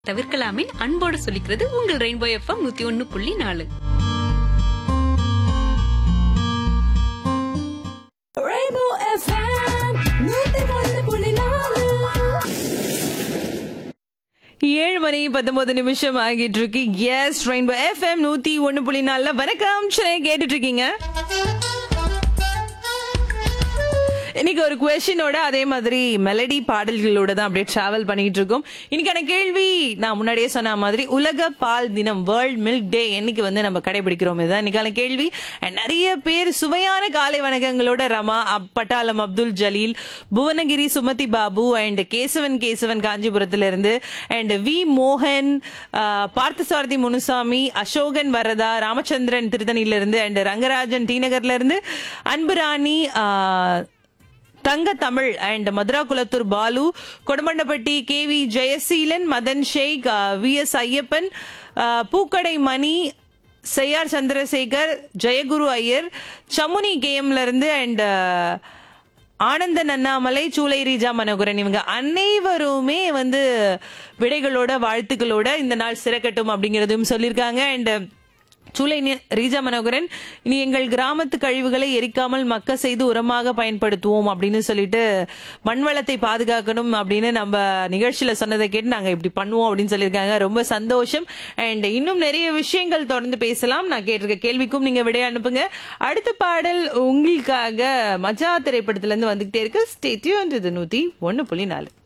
தவிர்க்கலாமே அன்போடு சொல்லிக்கிறது உங்கள் ரெயின்போ எஃப்எம் நூத்தி ஒன்னு புள்ளி நாலு Rainbow FM, நூத்தி ஒன்று புள்ளி நாலு. ஏழு மணி பத்தொன்பது நிமிஷம் ஆகிட்டு இருக்கு எஸ் ரெயின்போ எஃப்எம் நூத்தி ஒண்ணு புள்ளி நாலுல வணக்கம் சென்னை கேட்டுட்டு இருக்கீங்க இன்னைக்கு ஒரு கொஸ்டினோட அதே மாதிரி மெலடி பாடல்களோட தான் அப்படியே டிராவல் பண்ணிட்டு இருக்கோம் இன்னைக்கான கேள்வி நான் முன்னாடியே சொன்ன மாதிரி உலக பால் தினம் வேர்ல்ட் மில்க் டே என்னைக்கு வந்து நம்ம கடைபிடிக்கிறோம் இதுதான் இன்னைக்கான கேள்வி And நிறைய பேர் சுவையான காலை வணக்கங்களோட ரமா அப்- பட்டாளம் அப்துல் ஜலீல் புவனகிரி சுமதி பாபு அண்ட் கேசவன் கேசவன் காஞ்சிபுரத்துல இருந்து அண்ட் வி மோகன் ஆஹ், பார்த்தசாரதி முனுசாமி அசோகன் வரதா ராமச்சந்திரன் திருத்தணியில இருந்து அண்ட் ரங்கராஜன் டி நகர்ல இருந்து அன்புராணி ஆஹ், Thanga Tamil and Madhura Kulathur Balu Kodamandapatti K V Jayaseelan Madan Sheikh V S Ayyappan ஆஹ், பூக்கடை மணி செய்யார் சந்திரசேகர் ஜெயகுரு ஐயர் சமுனி கேஎம்ல இருந்து அண்ட் ஆனந்தன் அண்ணாமலை சூலை ரீஜா மனோகரன் இவங்க அனைவருமே வந்து விடைகளோட வாழ்த்துக்களோட இந்த நாள் சிறக்கட்டும் அப்படிங்கறதும் சொல்லியிருக்காங்க அண்ட் சூலை நி- ரீஜா மனோகரன் இனி எங்கள் கிராமத்து கழிவுகளை எரிக்காமல் மக்க செய்து உரமாக பயன்படுத்துவோம் அப்படின்னு சொல்லிட்டு மண் வளத்தை பாதுகாக்கணும் அப்படின்னு நம்ம நிகழ்ச்சியில சொன்னதை கேட்டு நாங்க இப்படி பண்ணுவோம் அப்படின்னு சொல்லியிருக்காங்க ரொம்ப சந்தோஷம் அண்ட் இன்னும் நிறைய விஷயங்கள் தொடர்ந்து பேசலாம் நான் கேட்டிருக்க கேள்விக்கும் நீங்க விடை அனுப்புங்க அடுத்த பாடல் உங்களுக்காக மஜா திரைப்படத்துல இருந்து வந்துகிட்டே இருக்கு ஸ்டேட்யூன் இது நூத்தி ஒன்னு புள்ளி நாலு